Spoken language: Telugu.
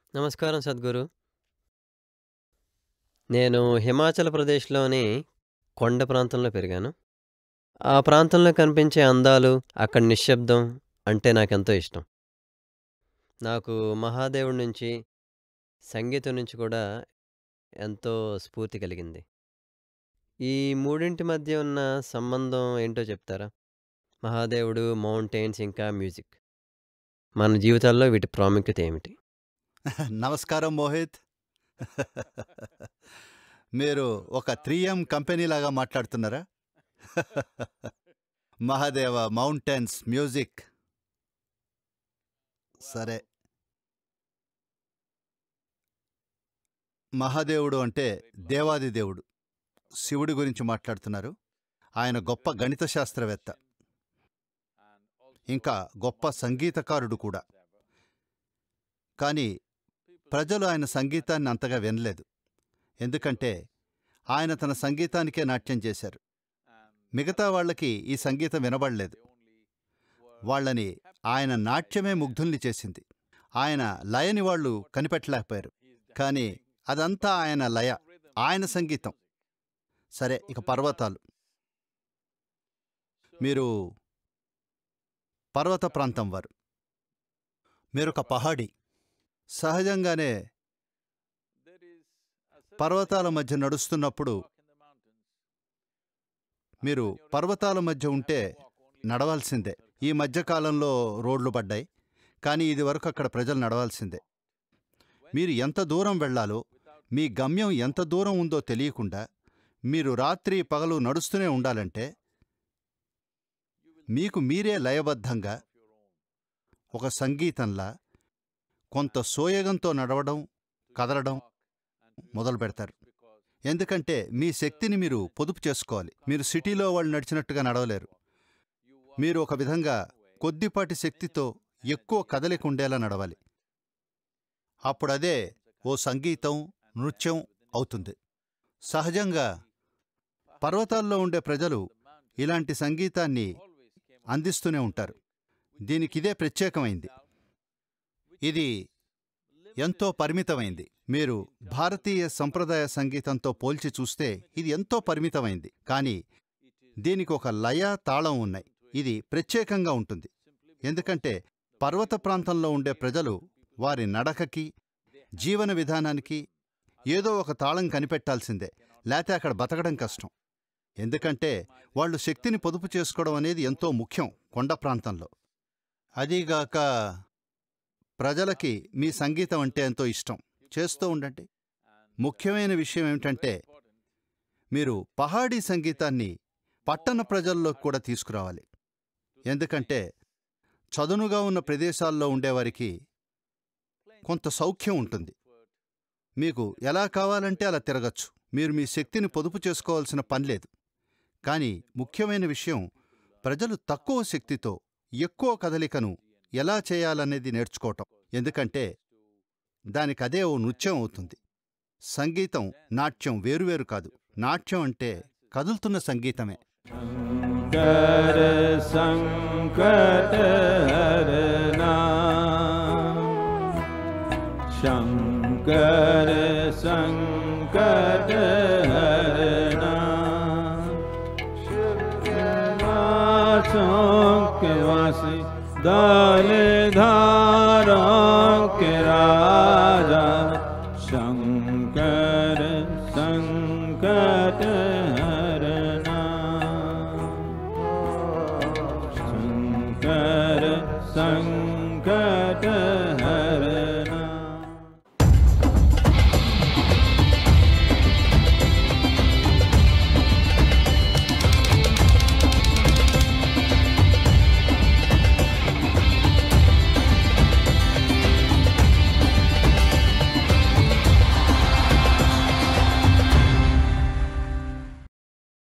నమస్కారం సద్గురు. నేను హిమాచల్ ప్రదేశ్‌లోని కొండ ప్రాంతంలో పెరిగాను. ఆ ప్రాంతంలో కనిపించే అందాలు, అక్కడి నిశ్శబ్దం అంటే నాకెంతో ఇష్టం. నాకు మహాదేవుడి నుంచి, సంగీతం నుంచి కూడా ఎంతో స్ఫూర్తి కలిగింది. ఈ మూడింటి మధ్య ఉన్న సంబంధం ఏంటో చెప్తారా? మహాదేవుడు, మౌంటైన్స్ ఇంకా మ్యూజిక్. మన జీవితాల్లో వీటి ప్రాముఖ్యత ఏమిటి? నమస్కారం మోహిత్. మీరు ఒక 3ఎం కంపెనీలాగా మాట్లాడుతున్నారా? Mahadeva, mountains, music. సరే. మహాదేవుడు అంటే దేవాది దేవుడు. శివుడి గురించి మాట్లాడుతున్నారు. ఆయన గొప్ప గణిత శాస్త్రవేత్త. ఇంకా గొప్ప సంగీతకారుడు కూడా. కానీ ప్రజలు ఆయన సంగీతాన్ని అంతగా వినలేదు. ఎందుకంటే ఆయన తన సంగీతానికే నాట్యం చేశారు. మిగతా వాళ్ళకి ఈ సంగీతం వినబడలేదు. వాళ్ళని ఆయన నాట్యమే ముగ్ధుల్ని చేసింది. ఆయన లయని వాళ్ళు కనిపెట్టలేకపోయారు. కానీ అదంతా ఆయన లయ, ఆయన సంగీతం. సరే ఇక పర్వతాలు. మీరు పర్వత ప్రాంతం వారు. మీరొక పహాడీ. సహజంగానే పర్వతాల మధ్య నడుస్తున్నప్పుడు మీరు పర్వతాల మధ్య ఉంటే నడవాల్సిందే. ఈ మధ్య కాలంలో రోడ్లు పడ్డాయి. కానీ ఇదివరకు అక్కడ ప్రజలు నడవాల్సిందే. మీరు ఎంత దూరం వెళ్ళాలో, మీ గమ్యం ఎంత దూరం ఉందో తెలియకుండా మీరు రాత్రి పగలు నడుస్తూనే ఉండాలంటే మీకు మీరే లయబద్ధంగా ఒక సంగీతంలా కొంత సోయగంతో నడవడం, కదలడం మొదలు పెడతారు. ఎందుకంటే మీ శక్తిని మీరు పొదుపు చేసుకోవాలి. మీరు సిటీలో వాళ్ళు నడిచినట్టుగా నడవలేరు. మీరు ఒక విధంగా కొద్దిపాటి శక్తితో ఎక్కువ కదలిక ఉండేలా నడవాలి. అప్పుడదే ఓ సంగీతం, నృత్యం అవుతుంది. సహజంగా పర్వతాల్లో ఉండే ప్రజలు ఇలాంటి సంగీతాన్ని అందిస్తూనే ఉంటారు. దీనికిదే ప్రత్యేకమైంది. ఇది ఎంతో పరిమితమైంది. మీరు భారతీయ సంప్రదాయ సంగీతంతో పోల్చి చూస్తే ఇది ఎంతో పరిమితమైంది. కానీ దీనికి ఒక లయ, తాళం ఉన్నాయి. ఇది ప్రత్యేకంగా ఉంటుంది. ఎందుకంటే పర్వత ప్రాంతంలో ఉండే ప్రజలు వారి నడకకి, జీవన విధానానికి ఏదో ఒక తాళం కనిపెట్టాల్సిందే. లేతే అక్కడ బతకడం కష్టం. ఎందుకంటే వాళ్ళు శక్తిని పొదుపు చేసుకోవడం అనేది ఎంతో ముఖ్యం కొండ ప్రాంతంలో. అదీగాక ప్రజలకి మీ సంగీతం అంటే ఎంతో ఇష్టం. చేస్తూ ఉండండి. ముఖ్యమైన విషయం ఏమిటంటే మీరు పహాడీ సంగీతాన్ని పట్టణ ప్రజల్లోకి కూడా తీసుకురావాలి. ఎందుకంటే చదునుగా ఉన్న ప్రదేశాల్లో ఉండేవారికి కొంత సౌఖ్యం ఉంటుంది. మీకు ఎలా కావాలంటే అలా తిరగచ్చు. మీరు మీ శక్తిని పొదుపు చేసుకోవాల్సిన పనిలేదు. కానీ ముఖ్యమైన విషయం ప్రజలు తక్కువ శక్తితో ఎక్కువ కదలికను ఎలా చేయాలనేది నేర్చుకోవటం. ఎందుకంటే దానికదే ఓ నృత్యం అవుతుంది. సంగీతం, నాట్యం వేరువేరు కాదు. నాట్యం అంటే కదులుతున్న సంగీతమే. शङ्कर सङ्कटहरना शङ्कर सङ्कटहरना वासि दलधारों के राजा शङ्कर सङ्कटहरना शङ्कर सङ्कट